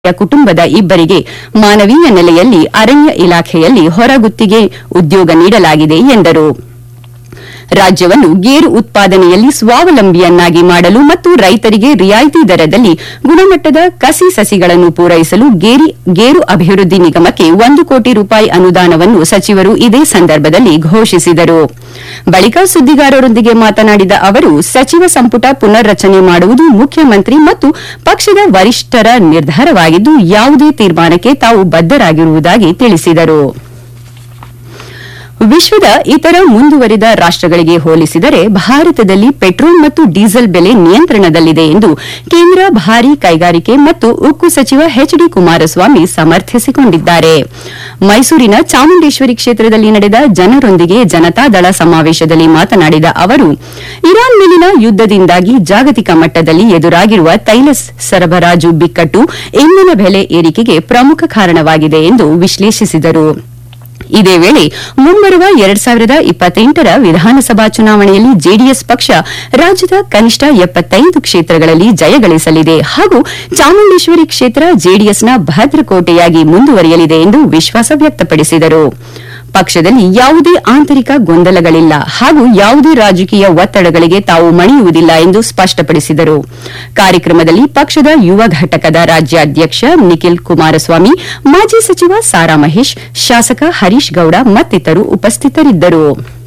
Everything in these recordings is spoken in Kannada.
ಕುಟುಂಬದ ಇಬ್ಬರಿಗೆ ಮಾನವೀಯ ನೆಲೆಯಲ್ಲಿ ಅರಣ್ಯ ಇಲಾಖೆಯಲ್ಲಿ ಹೊರಗುತ್ತಿಗೆ ಉದ್ಯೋಗ ನೀಡಲಾಗಿದೆ ಎಂದರು ರಾಜ್ಯವನ್ನು ಗೇರು ಉತ್ಪಾದನೆಯಲ್ಲಿ ಸ್ವಾವಲಂಬಿಯನ್ನಾಗಿ ಮಾಡಲು ಮತ್ತು ರೈತರಿಗೆ ರಿಯಾಯಿತಿ ದರದಲ್ಲಿ ಗುಣಮಟ್ಟದ ಕಸಿ ಸಸಿಗಳನ್ನು ಪೂರೈಸಲು ಗೇರಿ ಗೇರು ಅಭಿವೃದ್ಧಿ ನಿಗಮಕ್ಕೆ ಒಂದು ಕೋಟಿ ರೂಪಾಯಿ ಅನುದಾನವನ್ನು ಸಚಿವರು ಇದೇ ಸಂದರ್ಭದಲ್ಲಿ ಘೋಷಿಸಿದರು ಬಳಿಕ ಸುದ್ದಿಗಾರರೊಂದಿಗೆ ಮಾತನಾಡಿದ ಅವರು ಸಚಿವ ಸಂಪುಟ ಪುನರ್ರಚನೆ ಮಾಡುವುದು ಮುಖ್ಯಮಂತ್ರಿ ಮತ್ತು ಪಕ್ಷದ ವರಿಷ್ಠರ ನಿರ್ಧಾರವಾಗಿದ್ದು ಯಾವುದೇ ತೀರ್ಮಾನಕ್ಕೆ ತಾವು ಬದ್ದರಾಗಿರುವುದಾಗಿ ತಿಳಿಸಿದರು ವಿಶ್ವದ ಇತರ ಮುಂದುವರಿದ ರಾಷ್ಟಗಳಿಗೆ ಹೋಲಿಸಿದರೆ ಭಾರತದಲ್ಲಿ ಪೆಟ್ರೋಲ್ ಮತ್ತು ಡೀಸೆಲ್ ಬೆಲೆ ನಿಯಂತ್ರಣದಲ್ಲಿದೆ ಎಂದು ಕೇಂದ್ರ ಭಾರೀ ಕೈಗಾರಿಕೆ ಮತ್ತು ಉಕ್ಕು ಸಚಿವ ಎಚ್ ಡಿ ಕುಮಾರಸ್ವಾಮಿ ಸಮರ್ಥಿಸಿಕೊಂಡಿದ್ದಾರೆ ಮೈಸೂರಿನ ಚಾಮುಂಡೇಶ್ವರಿ ಕ್ಷೇತ್ರದಲ್ಲಿ ನಡೆದ ಜನರೊಂದಿಗೆ ಜನತಾದಳ ಸಮಾವೇಶದಲ್ಲಿ ಮಾತನಾಡಿದ ಅವರು ಇರಾನ್ ಮೇಲಿನ ಯುದ್ದದಿಂದಾಗಿ ಜಾಗತಿಕ ಮಟ್ಟದಲ್ಲಿ ಎದುರಾಗಿರುವ ತೈಲ ಸರಬರಾಜು ಬಿಕ್ಕಟ್ಟು ಇಂಧನ ಬೆಲೆ ಏರಿಕೆಗೆ ಪ್ರಮುಖ ಕಾರಣವಾಗಿದೆ ಎಂದು ವಿಶ್ಲೇಷಿಸಿದರು ಇದೇ ವೇಳೆ ಮುಂಬರುವ ಎರಡ್ ಸಾವಿರದ ಇಪ್ಪತ್ತೆಂಟರ ವಿಧಾನಸಭಾ ಚುನಾವಣೆಯಲ್ಲಿ ಜೆಡಿಎಸ್ ಪಕ್ಷ ರಾಜ್ಯದ ಕನಿಷ್ಠ ಎಪ್ಪತ್ತೈದು ಕ್ಷೇತ್ರಗಳಲ್ಲಿ ಜಯಗಳಿಸಲಿದೆ ಹಾಗೂ ಚಾಮುಂಡೇಶ್ವರಿ ಕ್ಷೇತ್ರ ಜೆಡಿಎಸ್ನ ಭದ್ರಕೋಟೆಯಾಗಿ ಮುಂದುವರಿಯಲಿದೆ ಎಂದು ವಿಶ್ವಾಸ ವ್ಯಕ್ತಪಡಿಸಿದರು ಪಕ್ಷದಲ್ಲಿ ಯಾವುದೇ ಆಂತರಿಕ ಗೊಂದಲಗಳಿಲ್ಲ ಹಾಗೂ ಯಾವುದೇ ರಾಜಕೀಯ ಒತ್ತಡಗಳಿಗೆ ತಾವು ಮಣಿಯುವುದಿಲ್ಲ ಎಂದು ಸ್ಪಷ್ಟಪಡಿಸಿದರು ಕಾರ್ಯಕ್ರಮದಲ್ಲಿ ಪಕ್ಷದ ಯುವ ಘಟಕದ ರಾಜ್ಯಾಧ್ಯಕ್ಷ ನಿಖಿಲ್ ಕುಮಾರಸ್ವಾಮಿ ಮಾಜಿ ಸಚಿವ ಸಾರಾ ಮಹೇಶ್ ಶಾಸಕ ಹರೀಶ್ ಗೌಡ ಮತ್ತಿತರರು ಉಪಸ್ಥಿತರಿದ್ದರು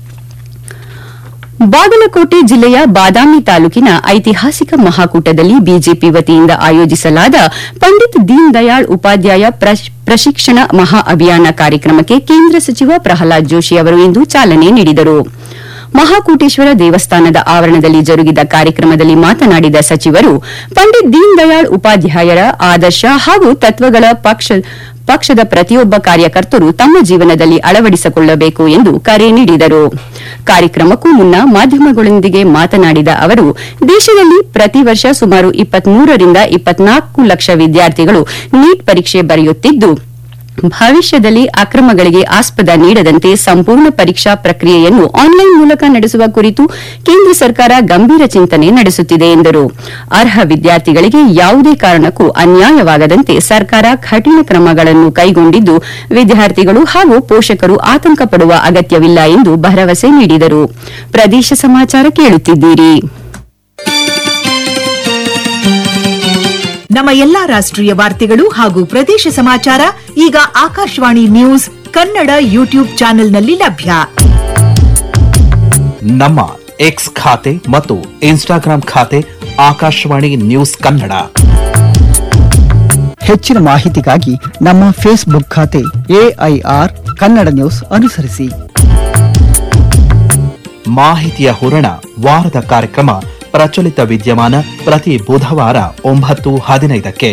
ಬಾಗಲಕೋಟೆ ಜಿಲ್ಲೆಯ ಬಾದಾಮಿ ತಾಲೂಕಿನ ಐತಿಹಾಸಿಕ ಮಹಾಕೂಟದಲ್ಲಿ ಬಿಜೆಪಿ ವತಿಯಿಂದ ಆಯೋಜಿಸಲಾದ ಪಂಡಿತ್ ದೀನ್ ದಯಾಳ್ ಉಪಾಧ್ಯಾಯ ಪ್ರಶ್- ಪ್ರಶಿಕ್ಷಣ ಮಹಾ ಅಭಿಯಾನ ಕಾರ್ಯಕ್ರಮಕ್ಕೆ ಕೇಂದ್ರ ಸಚಿವ ಪ್ರಹ್ಲಾದ್ ಜೋಶಿ ಅವರು ಇಂದು ಚಾಲನೆ ನೀಡಿದರು ಮಹಾಕೂಟೇಶ್ವರ ದೇವಸ್ಥಾನದ ಆವರಣದಲ್ಲಿ ಜರುಗಿದ ಕಾರ್ಯಕ್ರಮದಲ್ಲಿ ಮಾತನಾಡಿದ ಸಚಿವರು ಪಂಡಿತ್ ದೀನ್ ದಯಾಳ್ ಉಪಾಧ್ಯಾಯರ ಆದರ್ಶ ಹಾಗೂ ತತ್ವಗಳ ಪಕ್ಷ ಪಕ್ಷದ ಪ್ರತಿಯೊಬ್ಬ ಕಾರ್ಯಕರ್ತರು ತಮ್ಮ ಜೀವನದಲ್ಲಿ ಅಳವಡಿಸಿಕೊಳ್ಳಬೇಕು ಎಂದು ಕರೆ ನೀಡಿದರು ಕಾರ್ಯಕ್ರಮಕ್ಕೂ ಮುನ್ನ ಮಾಧ್ಯಮಗಳೊಂದಿಗೆ ಮಾತನಾಡಿದ ಅವರು ದೇಶದಲ್ಲಿ ಪ್ರತಿ ವರ್ಷ ಸುಮಾರು ಇಪ್ಪತ್ಮೂರರಿಂದ ಇಪ್ಪತ್ನಾಲ್ಕು ಲಕ್ಷ ವಿದ್ಯಾರ್ಥಿಗಳು ನೀಟ್ ಪರೀಕ್ಷೆ ಬರೆಯುತ್ತಿದ್ದು ಭವಿಷ್ಯದಲ್ಲಿ ಅಕ್ರಮಗಳಿಗೆ ಆಸ್ಪದ ನೀಡದಂತೆ ಸಂಪೂರ್ಣ ಪರೀಕ್ಷಾ ಪ್ರಕ್ರಿಯೆಯನ್ನು ಆನ್ಲೈನ್ ಮೂಲಕ ನಡೆಸುವ ಕುರಿತು ಕೇಂದ್ರ ಸರ್ಕಾರ ಗಂಭೀರ ಚಿಂತನೆ ನಡೆಸುತ್ತಿದೆ ಎಂದರು ಅರ್ಹ ವಿದ್ಯಾರ್ಥಿಗಳಿಗೆ ಯಾವುದೇ ಕಾರಣಕ್ಕೂ ಅನ್ಯಾಯವಾಗದಂತೆ ಸರ್ಕಾರ ಕಠಿಣ ಕ್ರಮಗಳನ್ನು ಕೈಗೊಂಡಿದ್ದು ವಿದ್ಯಾರ್ಥಿಗಳು ಹಾಗೂ ಪೋಷಕರು ಆತಂಕ ಪಡುವ ಅಗತ್ಯವಿಲ್ಲ ಎಂದು ಭರವಸೆ ನೀಡಿದರು ಪ್ರದೇಶ ಸಮಾಚಾರ ಕೇಳುತ್ತಿದ್ದೀರಿ ನಮ್ಮ ಎಲ್ಲಾ ರಾಷ್ಟ್ರೀಯ ವಾರ್ತೆಗಳು ಹಾಗೂ ಪ್ರದೇಶ ಸಮಾಚಾರ ಈಗ ಆಕಾಶವಾಣಿ ನ್ಯೂಸ್ ಕನ್ನಡ ಯೂಟ್ಯೂಬ್ ಚಾನೆಲ್ನಲ್ಲಿ ಲಭ್ಯ ನಮ್ಮ ಎಕ್ಸ್ ಖಾತೆ ಮತ್ತು ಇನ್ಸ್ಟಾಗ್ರಾಂ ಖಾತೆ ಆಕಾಶವಾಣಿ ನ್ಯೂಸ್ ಕನ್ನಡ ಹೆಚ್ಚಿನ ಮಾಹಿತಿಗಾಗಿ ನಮ್ಮ ಫೇಸ್ಬುಕ್ ಖಾತೆ ಎಐಆರ್ ಕನ್ನಡ ನ್ಯೂಸ್ ಅನುಸರಿಸಿ ಮಾಹಿತಿಯ ಹೂರಣ ವಾರದ ಕಾರ್ಯಕ್ರಮ ಪ್ರಚಲಿತ ವಿದ್ಯಮಾನ ಪ್ರತಿ ಬುಧವಾರ ಒಂಬತ್ತು ಹದಿನೈದಕ್ಕೆ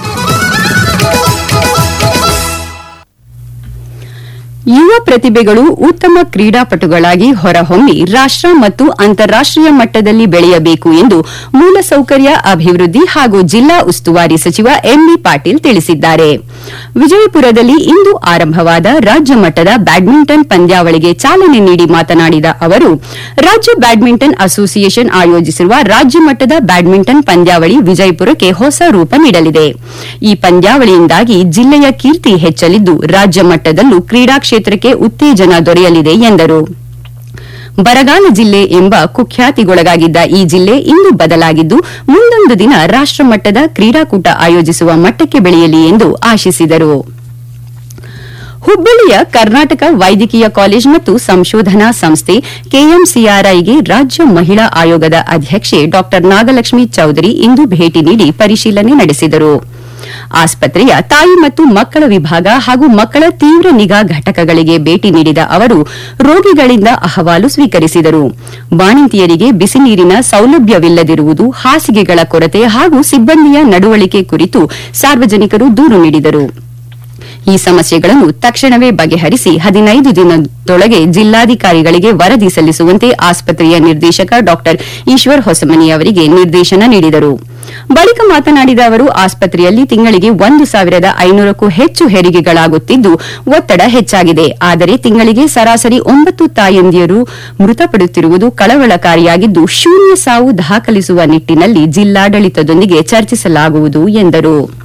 ಯುವ ಪ್ರತಿಭೆಗಳು ಉತ್ತಮ ಕ್ರೀಡಾಪಟುಗಳಾಗಿ ಹೊರಹೊಮ್ಮಿ ರಾಷ್ಟ ಮತ್ತು ಅಂತಾರಾಷ್ಟೀಯ ಮಟ್ಟದಲ್ಲಿ ಬೆಳೆಯಬೇಕು ಎಂದು ಮೂಲಸೌಕರ್ಯ ಅಭಿವೃದ್ಧಿ ಹಾಗೂ ಜಿಲ್ಲಾ ಉಸ್ತುವಾರಿ ಸಚಿವ ಎಂಬಿ ಪಾಟೀಲ್ ತಿಳಿಸಿದ್ದಾರೆ ವಿಜಯಪುರದಲ್ಲಿ ಇಂದು ಆರಂಭವಾದ ರಾಜ್ಯ ಮಟ್ಟದ ಬ್ಯಾಡ್ಮಿಂಟನ್ ಪಂದ್ಯಾವಳಿಗೆ ಚಾಲನೆ ನೀಡಿ ಮಾತನಾಡಿದ ಅವರು ರಾಜ್ಯ ಬ್ಯಾಡ್ಮಿಂಟನ್ ಅಸೋಸಿಯೇಷನ್ ಆಯೋಜಿಸಿರುವ ರಾಜ್ಯ ಮಟ್ಟದ ಬ್ಯಾಡ್ಮಿಂಟನ್ ಪಂದ್ಯಾವಳಿ ವಿಜಯಪುರಕ್ಕೆ ಹೊಸ ರೂಪ ನೀಡಲಿದೆ ಈ ಪಂದ್ಯಾವಳಿಯಿಂದಾಗಿ ಜಿಲ್ಲೆಯ ಕೀರ್ತಿ ಹೆಚ್ಚಲಿದ್ದು ರಾಜ್ಯ ಮಟ್ಟದಲ್ಲೂ ಕ್ರೀಡಾ ಕ್ಷೇತ್ರಕ್ಕೆ ಉತ್ತೇಜನ ದೊರೆಯಲಿದೆ ಎಂದರು ಬರಗಾಲ ಜಿಲ್ಲೆ ಎಂಬ ಕುಖ್ಯಾತಿಗೊಳಗಾಗಿದ್ದ ಈ ಜಿಲ್ಲೆ ಇಂದು ಬದಲಾಗಿದ್ದು ಮುಂದೊಂದು ದಿನ ರಾಷ್ಟಮಟ್ಟದ ಕ್ರೀಡಾಕೂಟ ಆಯೋಜಿಸುವ ಮಟ್ಟಕ್ಕೆ ಬೆಳೆಯಲಿ ಎಂದು ಆಶಿಸಿದರು ಹುಬ್ಬಳ್ಳಿಯ ಕರ್ನಾಟಕ ವೈದ್ಯಕೀಯ ಕಾಲೇಜ್ ಮತ್ತು ಸಂಶೋಧನಾ ಸಂಸ್ಥೆ ಕೆಎಂಸಿಆರ್ಐಗೆ ರಾಜ್ಯ ಮಹಿಳಾ ಆಯೋಗದ ಅಧ್ಯಕ್ಷೆ ಡಾ ನಾಗಲಕ್ಷ್ಮಿ ಚೌಧರಿ ಇಂದು ಭೇಟಿ ನೀಡಿ ಪರಿಶೀಲನೆ ನಡೆಸಿದರು ಆಸ್ಪತ್ರೆಯ ತಾಯಿ ಮತ್ತು ಮಕ್ಕಳ ವಿಭಾಗ ಹಾಗೂ ಮಕ್ಕಳ ತೀವ್ರ ನಿಗಾ ಘಟಕಗಳಿಗೆ ಭೇಟಿ ನೀಡಿದ ಅವರು ರೋಗಿಗಳಿಂದ ಅಹವಾಲು ಸ್ವೀಕರಿಸಿದರು ಬಾಣಂತಿಯರಿಗೆ ಬಿಸಿ ನೀರಿನ ಸೌಲಭ್ಯವಿಲ್ಲದಿರುವುದು ಹಾಸಿಗೆಗಳ ಕೊರತೆ ಹಾಗೂ ಸಿಬ್ಬಂದಿಯ ನಡವಳಿಕೆ ಕುರಿತು ಸಾರ್ವಜನಿಕರು ದೂರು ನೀಡಿದರು ಈ ಸಮಸ್ಯೆಗಳನ್ನು ತಕ್ಷಣವೇ ಬಗೆಹರಿಸಿ ಹದಿನೈದು ದಿನದೊಳಗೆ ಜಿಲ್ಲಾಧಿಕಾರಿಗಳಿಗೆ ವರದಿ ಸಲ್ಲಿಸುವಂತೆ ಆಸ್ಪತ್ರೆಯ ನಿರ್ದೇಶಕ ಡಾ ಈಶ್ವರ್ ಹೊಸಮನಿ ಅವರಿಗೆ ನಿರ್ದೇಶನ ನೀಡಿದರು ಬಳಿಕ ಮಾತನಾಡಿದ ಅವರು ಆಸ್ಪತ್ರೆಯಲ್ಲಿ ತಿಂಗಳಿಗೆ ಒಂದು ಸಾವಿರದ ಐನೂರಕ್ಕೂ ಹೆಚ್ಚು ಹೆರಿಗೆಗಳಾಗುತ್ತಿದ್ದು ಒತ್ತಡ ಹೆಚ್ಚಾಗಿದೆ ಆದರೆ ತಿಂಗಳಿಗೆ ಸರಾಸರಿ ಒಂಬತ್ತು ತಾಯಂದಿಯರು ಮೃತಪಡುತ್ತಿರುವುದು ಕಳವಳಕಾರಿಯಾಗಿದ್ದು ಶೂನ್ಯ ಸಾವು ದಾಖಲಿಸುವ ನಿಟ್ಟಿನಲ್ಲಿ ಜಿಲ್ಲಾಡಳಿತದೊಂದಿಗೆ ಚರ್ಚಿಸಲಾಗುವುದು ಎಂದರು